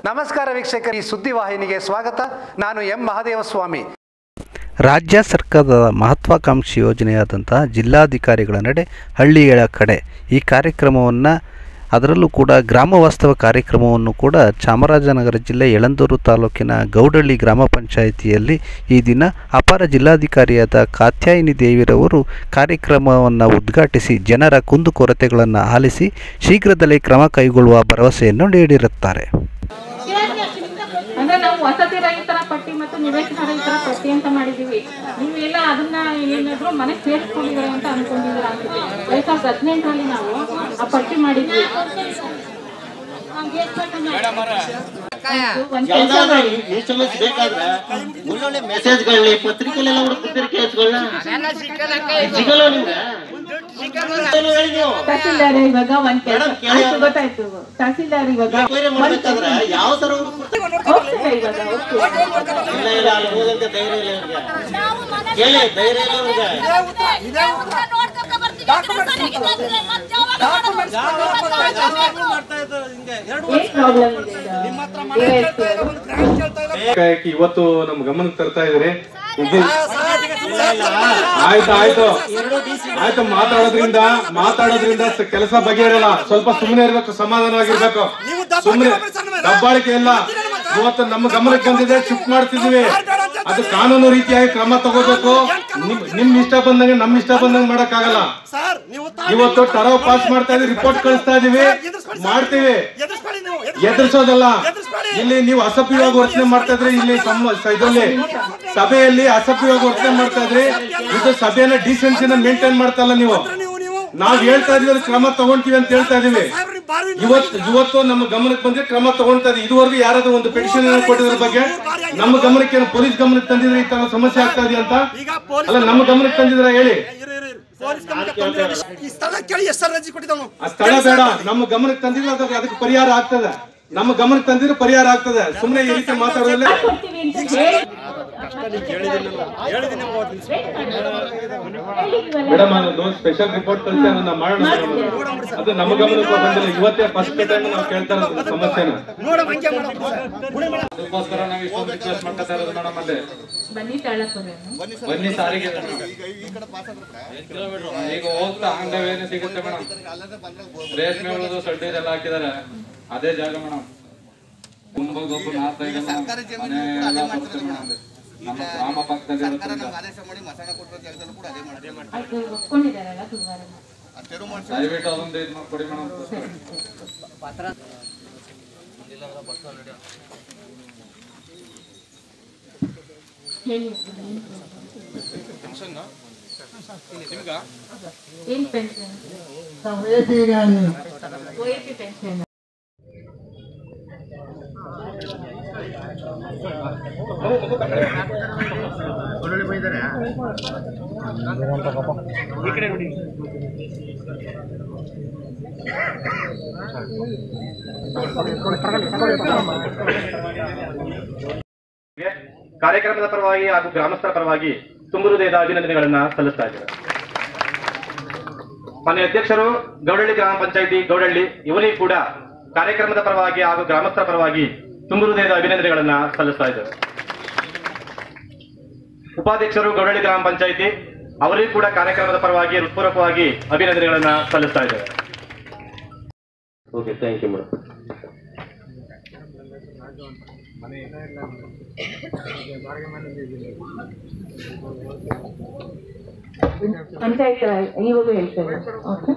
ನಮಸ್ಕಾರ ವೀಕ್ಷಕರು ಈ ಸುದ್ದಿವಾಹಿನಿಗೆ ಸ್ವಾಗತ ನಾನು ಎಂ ಮಹದೇವಸ್ವಾಮಿ ರಾಜ್ಯ ಸರ್ಕಾರದ ಮಹತ್ವಾಕಾಂಕ್ಷಿ ಯೋಜನೆಯಾದಂತಹ ಜಿಲ್ಲಾಧಿಕಾರಿಗಳ ನಡೆ ಹಳ್ಳಿಗಳ ಕಡೆ ಈ ಕಾರ್ಯಕ್ರಮವನ್ನು ಅದರಲ್ಲೂ ಕೂಡ ಗ್ರಾಮ ವಾಸ್ತವ ಕಾರ್ಯಕ್ರಮವನ್ನು ಕೂಡ ಚಾಮರಾಜನಗರ ಜಿಲ್ಲೆ ಯಳಂದೂರು ತಾಲೂಕಿನ ಗೌಡಳ್ಳಿ ಗ್ರಾಮ ಪಂಚಾಯಿತಿಯಲ್ಲಿ ಈ ದಿನ ಅಪರ ಜಿಲ್ಲಾಧಿಕಾರಿಯಾದ ಕಾತ್ಯಾಯಿನಿ ದೇವಿರವರು ಕಾರ್ಯಕ್ರಮವನ್ನು ಉದ್ಘಾಟಿಸಿ ಜನರ ಕುಂದುಕೊರತೆಗಳನ್ನು ಆಲಿಸಿ ಶೀಘ್ರದಲ್ಲೇ ಕ್ರಮ ಕೈಗೊಳ್ಳುವ ಭರವಸೆಯನ್ನು ನೀಡಿರುತ್ತಾರೆ ಅಂದ್ರೆ ನಾವು ವಸತಿ ರಹಿತರ ಪಟ್ಟಿ ಮತ್ತು ನಿವೇಶನ ರಹಿತರ ಪಟ್ಟಿ ಅಂತ ಮಾಡಿದೀವಿ ನೀವು ಎಲ್ಲ ಅದನ್ನ ಏನಾದ್ರು ಮನೆ ಸೇರಿಸ್ಕೊಂಡಿದ್ದಾರೆ ಅಂತ ಅನ್ಕೊಂಡಿದ್ದೀರಾ ಅನ್ಸುತ್ತೆ ಎರಡ್ ಸಾವಿರದ ಹದಿನೆಂಟರಲ್ಲಿ ನಾವು ಆ ಪಟ್ಟಿ ಮಾಡಿದ್ವಿ ಒಂದ್ ಕೆಲ್ಸ ಯಾವ್ದಾದ್ರು ಮಾಡಿ ಎಸ್ ಎಂ ಎಸ್ ಬೇಕಾದ್ರೆ ಒಳ್ಳೊಳ್ಳೆ ಮೆಸೇಜ್ಗಳನ್ನ ಪತ್ರಿಕೆಲೆಲ್ಲ ಹುಡುಕ್ತಿದ್ದೀರಿ ಕೇಸ್ಗಳನ್ನ ಸಿಗಲ್ಲ ನಿಮ್ಗೆ ಏನು ಹೇಳಿ ನೀವು ತಹಸೀಲ್ದಾರ್ ಇವಾಗ ಒಂದ್ ಕೆಲಸ ಮೇಡಮ್, ಕೇಳಿ ಆಯ್ತು ಗೊತ್ತಾಯ್ತು ತಹಸೀಲ್ದಾರ್ ಇವಾಗ ಎಂಕ್ವೈರಿ ಮಾಡ್ಬೇಕಾದ್ರೆ ಯಾವ ತರ ಹುಡುಕ್ಬಿಡ್ತಾರೆ? ಹೋಗ್ತೀರಾ ಇವಾಗ ಹೋಗ್ತೀರಾ ಇಲ್ಲ ಇಲ್ಲ ಅಲ್ಲಿ ಹೋಗಂತ ಧೈರ್ಯ ಇಲ್ಲ ಇವ್ರಿಗೆ ಕೇಳಿ ಧೈರ್ಯ ಇಲ್ಲ ಇವ್ರಿಗೆ ಏನ್ ಪ್ರಾಬ್ಲಮ್ ಇದೆ ಈಗ? ASP ಅವರು? ಇವತ್ತು ನಮ್ ಗಮನಕ್ಕೆ ತರ್ತಾ ಇದ್ರಿ ಇದು ಆಯ್ತು ಆಯ್ತು ಆಯ್ತು ಮಾತಾಡೋದ್ರಿಂದ ಮಾತಾಡೋದ್ರಿಂದ ಸ- ಕೆಲಸ ಬಗೆಹರಲ್ಲ ಸ್ವಲ್ಪ ಸುಮ್ಮನೆ ಇರ್ಬೇಕು ಸಮಾಧಾನವಾಗಿರ್ಬೇಕು ಸುಮ್ಮನೆ ದಬ್ಬಾಳಿಕೆ ಇಲ್ಲ ಇವತ್ತು ನಮ್ಮ ಗಮನಕ್ಕೆ ಬಂದಿದೆ ಶಿಫ್ಟ್ ಮಾಡ್ತಿದೀವಿ ಅದು ಕಾನೂನು ರೀತಿಯಾಗಿ ಕ್ರಮ ತಗೋಬೇಕು ನಿಮ್ ನಿಮ್ ಇಷ್ಟ ಬಂದಂಗೆ ನಮ್ ಇಷ್ಟ ಬಂದಂಗೆ ಮಾಡಕ್ ಆಗಲ್ಲ ಇವತ್ತು ಟರಾವ್ ಪಾಸ್ ಮಾಡ್ತಾ ಇದೀವಿ ರಿಪೋರ್ಟ್ ಕಳಿಸ್ತಾ ಇದೀವಿ ಮಾಡ್ತೀವಿ ಎದುರಿಸೋದಲ್ಲ ಇಲ್ಲಿ ನೀವು ಅಸಭ್ಯವಾಗಿ ವರ್ತನೆ ಮಾಡ್ತಾ ಇದ್ರಿ ಇಲ್ಲಿ ಸಮ- ಸ- ಇದರಲ್ಲಿ ಸಭೆಯಲ್ಲಿ ಅಸಭ್ಯವಾಗಿ ವರ್ತನೆ ಮಾಡ್ತಾ ಇದ್ರಿ ಇದು ಸಭೆಯನ್ನ ಡಿಸೆನ್ಸಿನ ಮೇಂಟೈನ್ ಮಾಡ್ತಾ ಇಲ್ಲ ನೀವು ನಾವ್ ಹೇಳ್ತಾ ಇದೀವಿ ಅದಕ್ಕೆ ಕ್ರಮ ತಗೊಂತೀವಿ ಅಂತ ಹೇಳ್ತಾ ಇದೀವಿ ಇವತ್ತು ಇವತ್ತು ನಮ್ಮ ಗಮನಕ್ಕೆ ಬಂದ್ರೆ ಕ್ರಮ ತಗೊಂತಾ ಇದೀವಿ ಇದುವರೆಗೂ ಯಾರಾದ್ರೂ ಒಂದು ಪೆಟಿಷನ್ ಕೊಟ್ಟಿದ್ರ ಬಗ್ಗೆ ನಮ್ಮ ಗಮನಕ್ಕೆ ಏನು ಪೊಲೀಸ್ ಗಮನಕ್ಕೆ ತಂದಿದ್ರೆ ಈ ತರ ಸಮಸ್ಯೆ ಆಗ್ತಾ ಇದೆಯಾ ಅಂತ ಅಲ್ಲ ನಮ್ಮ ಗಮನಕ್ಕೆ ತಂದಿದ್ರ ಹೇಳಿ ಈ ಸ್ಥಳ ಕೇಳಿ ಎಷ್ಟು ಅರ್ಜಿ ಕೊಟ್ಟಿದ್ದಾನು ಆ ಸ್ಥಳ ಬೇಡ ನಮ್ಮ ಗಮನಕ್ಕೆ ತಂದಿದ್ರೆ ಅದಕ್ಕೆ ಅದಕ್ಕೆ ಪರಿಹಾರ ಆಗ್ತದೆ ನಮ್ಮ ಗಮನಕ್ಕೆ ತಂದಿದ್ರೆ ಪರಿಹಾರ ಆಗ್ತದೆ ಸುಮ್ಮನೆ ಈ ರೀತಿ ಮಾತಾಡೋದಿಲ್ಲ ಕೊಡ್ತೀವಿ ಅಂತ ಹೇಳಿ ಮೇಡಮ್ ಅದೊಂದು ಸ್ಪೆಷಲ್ ರಿಪೋರ್ಟ್ ಕಳಿಸಿ ಅದನ್ನ ಮಾಡೋಣ madam. ಅದು ನಮ್ಮ ಗಮನಕ್ಕೆ ಬಂದಿಲ್ಲ ಇವತ್ತೇ ಫಸ್ಟ್ ಟೈಮ್ ನಾವು ಕೇಳ್ತಾ ಇರೋದು ಸಮಸ್ಯೆನ ನೋಡಮ್ ಹಂಗೆ ಮಾಡಪ್ಪ ಅದಕ್ಕೋಸ್ಕರ ನಾವು ಇಷ್ಟೊಂದು ರಿಕ್ವೆಸ್ಟ್ ಮಾಡ್ತಾ ಇರೋದು ಮೇಡಮ್ ಅಲ್ಲಿ ಬನ್ನಿ ತಾಳಪುರನು ಬನ್ನಿ ಸಾರಿಗೆ ಈಗ ಹೋಗ್ತಾ ಅಂಗವೇನೆ ಸಿಗುತ್ತೆ ಮೇಡಮ್ ರೇಷ್ಮೆ ಉಳಿದು ಸಡ್ಡು ಇದೆಲ್ಲ ಹಾಕಿದ್ದಾರೆ ಅದೇ ಜಾಗ ಮೇಡಮ್ ತುಂಬ ಗೊಬ್ಬರ ನಾರ್ತಾ ಇದೆ madam. ಮನೆ ಎಲ್ಲ ಬರ್ತದೆ madam ಅಲ್ಲಿ. ನಮ್ಮ ಗ್ರಾಮ ಪಕ್ಕದಲ್ಲಿ ಇರೋದ್ರಿಂದ ಅದು ಒಪ್ಕೊಂಡಿದಾರಲ್ಲ ಗುರುವಾರ ದಯವಿಟ್ಟು ಅದೊಂದು ಇದು ಮಾಡ್ಕೊಡಿ ಮೇಡಮ್ ಹೇಳಿ ಏನ್ ಪೆನ್ಷನ್ OAP ಪೆನ್ಷನ್ ಕಾರ್ಯಕ್ರಮದ ಪರವಾಗಿ ಹಾಗೂ ಗ್ರಾಮಸ್ಥರ ಪರವಾಗಿ ತುಂಬು ಹೃದಯದ ಅಭಿನಂದನೆಗಳನ್ನ ಸಲ್ಲಿಸ್ತಾ ಇದ್ದೇವೆ ಮಾನ್ಯ ಅಧ್ಯಕ್ಷರು ಗೌಡಳ್ಳಿ ಗ್ರಾಮ ಪಂಚಾಯಿತಿ ಗೌಡಳ್ಳಿ ಇವನಿಗೆ ಕೂಡ ಕಾರ್ಯಕ್ರಮದ ಪರವಾಗಿ ಹಾಗೂ ಗ್ರಾಮಸ್ಥರ ಪರವಾಗಿ ತುಂಬು ಹೃದಯದ ಅಭಿನಂದನೆಗಳನ್ನ ಸಲ್ಲಿಸ್ತಾ ಇದ್ದೇವೆ ಉಪಾಧ್ಯಕ್ಷರು ಗೌಡಳ್ಳಿ ಗ್ರಾಮ ಪಂಚಾಯಿತಿ ಅವರಿಗೂ ಕೂಡ ಕಾರ್ಯಕ್ರಮದ ಪರವಾಗಿ ಹೃತ್ಪೂರ್ವಕವಾಗಿ ಅಭಿನಂದನೆಗಳನ್ನ ಸಲ್ಲಿಸ್ತಾ ಇದ್ದೇವೆ okay thank you madam panchayat ಇವಾಗ ಹೇಳ್ತೇವೆ ಓಕೆ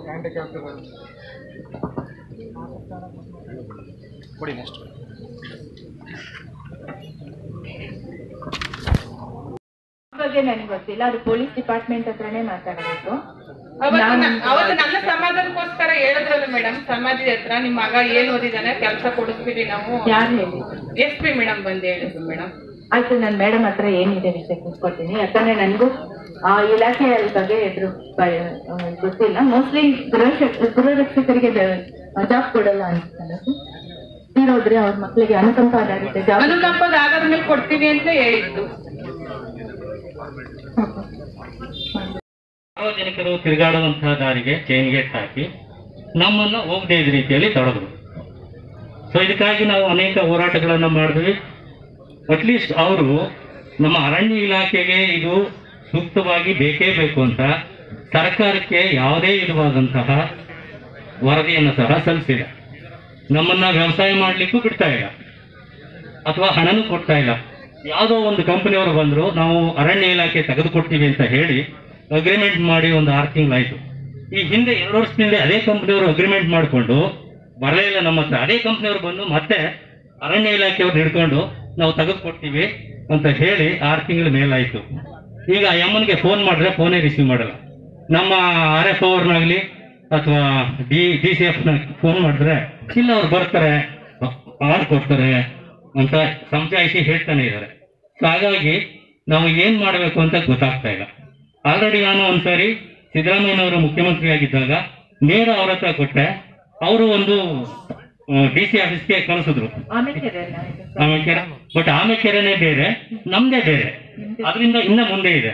ಬಗ್ಗೆ ನನಗೆ ಗೊತ್ತಿಲ್ಲ ಅದು ಪೊಲೀಸ್ ಡಿಪಾರ್ಟ್ಮೆಂಟ್ ಹತ್ರನೇ ಮಾತಾಡಬೇಕು ಅವತ್ತು ನಾನು ನ- ಅವತ್ತು ನನ್ನ ಸಮಾಧಾನಕ್ಕೋಸ್ಕರ ಹೇಳಿದ್ರಲ್ಲ ಮೇಡಮ್ ಸಮಾಧಿ ಹತ್ರ ನಿಮ್ ಮಗ ಏನ್ ಓದಿದಾನೆ ಕೆಲಸ ಕೊಡಿಸ್ತೀವಿ ನಾವು ಯಾರು ಹೇಳಿ ಎಸ್ ಪಿ ಮೇಡಮ್ ಬಂದು ಹೇಳಿದ್ರು ಮೇಡಮ್ ಆಯ್ತು ನಾನು ಮೇಡಮ್ ಹತ್ರ ಏನಿದೆ ವಿಷಯ ಕೂತ್ಕೊಳ್ತೀನಿ ಯಾಕಂದ್ರೆ ನನಗೂ ಆ ಇಲಾಖೆಯ ಬಗ್ಗೆ ಎದುರು ಗೊತ್ತಿಲ್ಲ ಮೋಸ್ಟ್ಲಿ ಗೃಹ ಗೃಹರಕ್ಷಕರಿಗೆ ಜಾಬ್ ಕೊಡಲ್ಲ ಅನ್ಸುತ್ತಲ್ಲ ತೀರೋದ್ರೆ ಅವ್ರ ಮಕ್ಕಳಿಗೆ ಅನುಕಂಪ ಆಧಾರಿತ ಜಾಬ್ ಅನುಕಂಪದ ಆಧಾರ ಮೇಲೆ ಕೊಡ್ತೀವಿ ಅಂತ ಹೇಳಿದ್ದು ಸಾರ್ವಜನಿಕರು ತಿರುಗಾಡುವಂತಹ ದಾರಿಗೆ ಚೈನ್ ಗೇಟ್ ಹಾಕಿ ನಮ್ಮನ್ನು ಹೋಗದೇ ಇದ್ದ ರೀತಿಯಲ್ಲಿ ತಡೆದ್ರು ಸೊ ಇದಕ್ಕಾಗಿ ನಾವು ಅನೇಕ ಹೋರಾಟಗಳನ್ನು ಮಾಡಿದ್ವಿ ಅಟ್ಲೀಸ್ಟ್ ಅವರು ನಮ್ಮ ಅರಣ್ಯ ಇಲಾಖೆಗೆ ಇದು ಸೂಕ್ತವಾಗಿ ಬೇಕೇ ಬೇಕು ಅಂತ ಸರ್ಕಾರಕ್ಕೆ ಯಾವುದೇ ವಿಧವಾದಂತಹ ವರದಿಯನ್ನು ಸಹ ಸಲ್ಲಿಸಿಲ್ಲ ನಮ್ಮನ್ನ ವ್ಯವಸಾಯ ಮಾಡಲಿಕ್ಕೂ ಬಿಡ್ತಾ ಇಲ್ಲ ಅಥವಾ ಹಣನೂ ಕೊಡ್ತಾ ಇಲ್ಲ ಯಾವುದೋ ಒಂದು ಕಂಪನಿಯವರು ಬಂದರು ನಾವು ಅರಣ್ಯ ಇಲಾಖೆ ತೆಗೆದುಕೊಡ್ತೀವಿ ಅಂತ ಹೇಳಿ ಅಗ್ರಿಮೆಂಟ್ ಮಾಡಿ ಒಂದು ಆರು ತಿಂಗಳಾಯ್ತು ಈ ಹಿಂದೆ ಎರಡು ವರ್ಷದಿಂದ ಅದೇ ಕಂಪನಿಯವರು ಅಗ್ರಿಮೆಂಟ್ ಮಾಡಿಕೊಂಡು ಬರಲೇ ಇಲ್ಲ ನಮ್ಮ ಹತ್ರ ಅದೇ ಕಂಪನಿಯವರು ಬಂದು ಮತ್ತೆ ಅರಣ್ಯ ಇಲಾಖೆಯವ್ರು ಹಿಡ್ಕೊಂಡು ನಾವು ತೆಗೆದುಕೊಡ್ತೀವಿ ಅಂತ ಹೇಳಿ ಆರು ತಿಂಗಳ ಮೇಲಾಯ್ತು ಈಗ ಆ ಅಮ್ಮನಿಗೆ ಫೋನ್ ಮಾಡಿದ್ರೆ ಫೋನೇ ರಿಸೀವ್ ಮಾಡಲ್ಲ ನಮ್ಮ ಆರ್ ಎಫ್ ಅವ್ರನ್ನಾಗ್ಲಿ ಅಥವಾ D D C F phone ಮಾಡಿದ್ರೆ ಇಲ್ಲ ಅವ್ರು ಬರ್ತಾರೆ ಕೊಡ್ತಾರೆ ಅಂತ ಸಮಜಾಯಿಸಿ ಹೇಳ್ತಾನೆ ಇದ್ದಾರೆ ಸೊ ಹಾಗಾಗಿ ನಾವು ಏನ್ ಮಾಡಬೇಕು ಅಂತ ಗೊತ್ತಾಗ್ತಾ ಇಲ್ಲ ಆಲ್ರೆಡಿ ನಾನು ಒಂದ್ಸರಿ ಸಿದ್ದರಾಮಯ್ಯನವರು ಮುಖ್ಯಮಂತ್ರಿ ಆಗಿದ್ದಾಗ ನೇರ ಅವ್ರ ಹತ್ರ ಕೊಟ್ಟೆ ಅವರು ಒಂದು ಡಿ ಸಿ ಆಫೀಸ್ಗೆ ಕಳಿಸಿದ್ರು ಆಮೇಲೆ ಆಮೇಕೆರೆ ಬಟ್ ಆಮೇಕೆರೆನೇ ಬೇರೆ ನಮ್ದೇ ಬೇರೆ ಅದರಿಂದ ಇನ್ನ ಮುಂದೆ ಇದೆ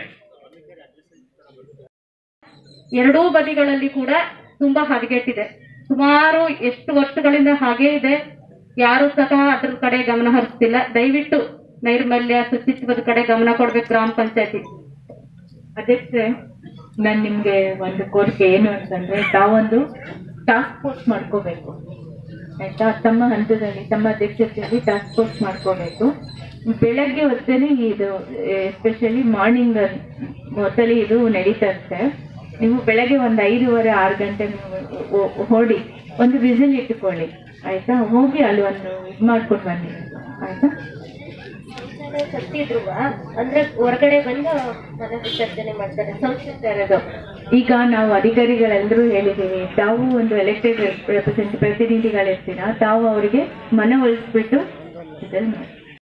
ಎರಡೂ ಬದಿಗಳಲ್ಲಿ ಕೂಡ ತುಂಬಾ ಹದಗೆಟ್ಟಿದೆ ಸುಮಾರು ಎಷ್ಟು ವರ್ಷಗಳಿಂದ ಹಾಗೇ ಇದೆ ಯಾರು ಸಹ ಅದ್ರ ಕಡೆ ಗಮನ ಹರಿಸ್ತಿಲ್ಲ ದಯವಿಟ್ಟು ನೈರ್ಮಲ್ಯ ಶುಚಿತ್ವದ ಕಡೆ ಗಮನ ಕೊಡ್ಬೇಕು ಗ್ರಾಮ ಪಂಚಾಯತಿ ಅದಕ್ಕೆ ನಾನು ನಿಮ್ಗೆ ಒಂದು ಕೋರಿಕೆ ಏನು ಅಂತಂದ್ರೆ ತಾವೊಂದು ಟಾಸ್ಕ್ ಫೋರ್ಸ್ ಮಾಡ್ಕೋಬೇಕು ಆಯ್ತಾ ತಮ್ಮ ಹಂತದಲ್ಲಿ ತಮ್ಮ ಅಧ್ಯಕ್ಷತೆಯಲ್ಲಿ ಟಾಸ್ಕ್ ಫೋರ್ಸ್ ಮಾಡ್ಕೋಬೇಕು ಬೆಳಗ್ಗೆ ಹೊತ್ತಲ್ಲಿ ಇದು ಎಸ್ಪೆಷಲಿ ಮಾರ್ನಿಂಗ್ ಮೊದಲೇ ಇದು ನಡೀತಾ ಇರುತ್ತೆ ನೀವು ಬೆಳಗ್ಗೆ ಒಂದು ಐದೂವರೆ ಆರು ಗಂಟೆ ನೀವು ಓ- ಹೊಡಿ ಒಂದು ವಿಸಿಲ್ ಇಟ್ಟುಕೊಳ್ಳಿ ಆಯ್ತಾ ಹೋಗಿ ಅಲ್ಲಿ ಒಂದು ಇದು ಮಾಡ್ಕೊಂಡು ಬನ್ನಿ ಆಯ್ತಾ ಸತ್ತಿದ್ರು ಅಂದ್ರೆ ಹೊರಗಡೆ ಬಂದು ಮನೆ ವಿಸರ್ಜನೆ ಮಾಡ್ತಾರೆ ಸಂಸ್ಕೃತ ಇರೋದು ಈಗ ನಾವು ಅಧಿಕಾರಿಗಳೆಲ್ಲರೂ ಹೇಳಿದ್ದೀವಿ ತಾವು ಒಂದು ಎಲೆಕ್ಟೆಡ್ ರೆಪ್ರೆಸೆಂಟ್ ಪ್ರತಿನಿಧಿಗಳಿರ್ತೀರಾ ತಾವು ಅವರಿಗೆ ಮನವೊಲಿಸ್ಬಿಟ್ಟು ಇದನ್ನ ಮಾಡಿ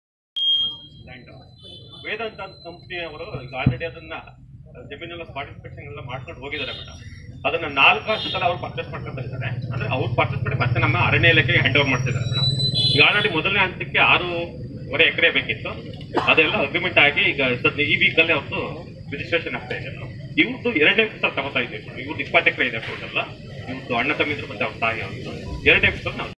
ವೇದಾಂತ ಕಂಪ್ನಿಯವರು ಈಗ ಆಲ್ರೆಡಿ ಅದನ್ನ ಜಮೀನೆಲ್ಲ ಸ್ಪಾಟ್ ಇನ್ಸ್ಪೆಕ್ಷನ್ ಎಲ್ಲ ಮಾಡ್ಕೊಂಡು ಹೋಗಿದ್ದಾರೆ ಮೇಡಮ್ ಅದನ್ನ ನಾಲ್ಕು ಸಲ ಅವ್ರು ಪರ್ಚೇಸ್ ಮಾಡ್ಕೊಂತ ಇದ್ದಾರೆ ಅಂದ್ರೆ ಅವ್ರು ಪರ್ಚೇಸ್ ಮಾಡಿ ಮತ್ತೆ ನಮ್ಮ ಅರಣ್ಯ ಇಲಾಖೆಗೆ ಹ್ಯಾಂಡ್ ಓವರ್ ಮಾಡ್ತಿದ್ದಾರೆ ಮೇಡಮ್ ಈಗ ಆಲ್ರೆಡಿ ಮೊದಲನೇ ಹಂತಕ್ಕೆ ಆರೂವರೆ ಎಕರೆ ಬೇಕಿತ್ತು ಅದೆಲ್ಲ ಅಗ್ರಿಮೆಂಟ್ ಆಗಿ ಈಗ ಸದ್ಯ ಈ ವೀಕ್ ಅಲ್ಲಿ ಅವ್ರದ್ದು ರಿಜಿಸ್ಟ್ರೇಷನ್ ಆಗ್ತಾ ಇದೆ ಇವ್ರದ್ದು ಎರಡನೇ ಫಸಲ್ ತಗೋತಾ ಇದ್ದೀವಿ ಇವ್ರದ್ದು ಇಪ್ಪತ್ತು ಎಕರೆ ಇದೆ ಟೋಟಲ್ ಇವ್ರದ್ದು ಅಣ್ಣ ತಮ್ಮಿದ್ರು ಮತ್ತೆ ಅವ್ರ ತಾಯಿ ಅವ್ರದ್ದು ಎರಡನೇ ಫಸಲ್ ನಾವು